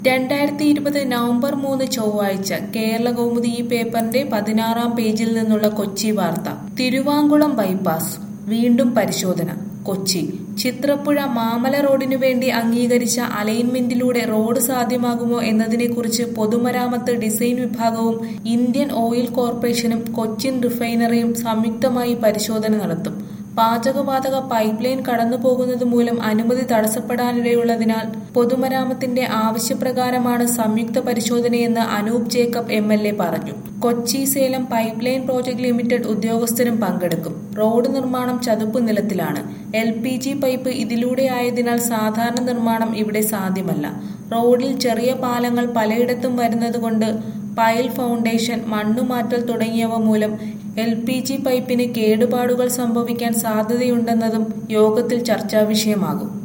രണ്ടായിരത്തി ഇരുപത് നവംബർ മൂന്ന് ചൊവ്വാഴ്ച കേരള കൗമുദി ഈ പേപ്പറിന്റെ പതിനാറാം പേജിൽ നിന്നുള്ള കൊച്ചി വാർത്ത തിരുവാങ്കുളം ബൈപ്പാസ് വീണ്ടും പരിശോധന കൊച്ചി ചിത്രപ്പുഴ മാമല റോഡിനു വേണ്ടി അംഗീകരിച്ച അലൈൻമെന്റിലൂടെ റോഡ് സാധ്യമാകുമോ എന്നതിനെക്കുറിച്ച് പൊതുമരാമത്ത് ഡിസൈൻ വിഭാഗവും ഇന്ത്യൻ ഓയിൽ കോർപ്പറേഷനും കൊച്ചിൻ റിഫൈനറിയും സംയുക്തമായി പരിശോധന നടത്തും പാചകവാതക പൈപ്പ് ലൈൻ കടന്നുപോകുന്നത് മൂലം അനുമതി തടസ്സപ്പെടാനിടയുള്ളതിനാൽ പൊതുമരാമത്തിന്റെ ആവശ്യപ്രകാരമാണ് സംയുക്ത പരിശോധനയെന്ന് Anoop Jacob M L A പറഞ്ഞു Kochi Salem pipe line project limited ഉദ്യോഗസ്ഥരും പങ്കെടുക്കും റോഡ് നിർമ്മാണം ചതുപ്പ് നിലത്തിലാണ് എൽ പി ജി പൈപ്പ് ഇതിലൂടെ ആയതിനാൽ സാധാരണ നിർമ്മാണം ഇവിടെ സാധ്യമല്ല റോഡിൽ ചെറിയ പാലങ്ങൾ പലയിടത്തും വരുന്നതുകൊണ്ട് പൈൽ ഫൗണ്ടേഷൻ മണ്ണുമാറ്റൽ തുടങ്ങിയവ മൂലം എൽ പി ജി പൈപ്പിന് കേടുപാടുകൾ സംഭവിക്കാൻ സാധ്യതയുണ്ടെന്നതും യോഗത്തിൽ ചർച്ചാവിഷയമാകും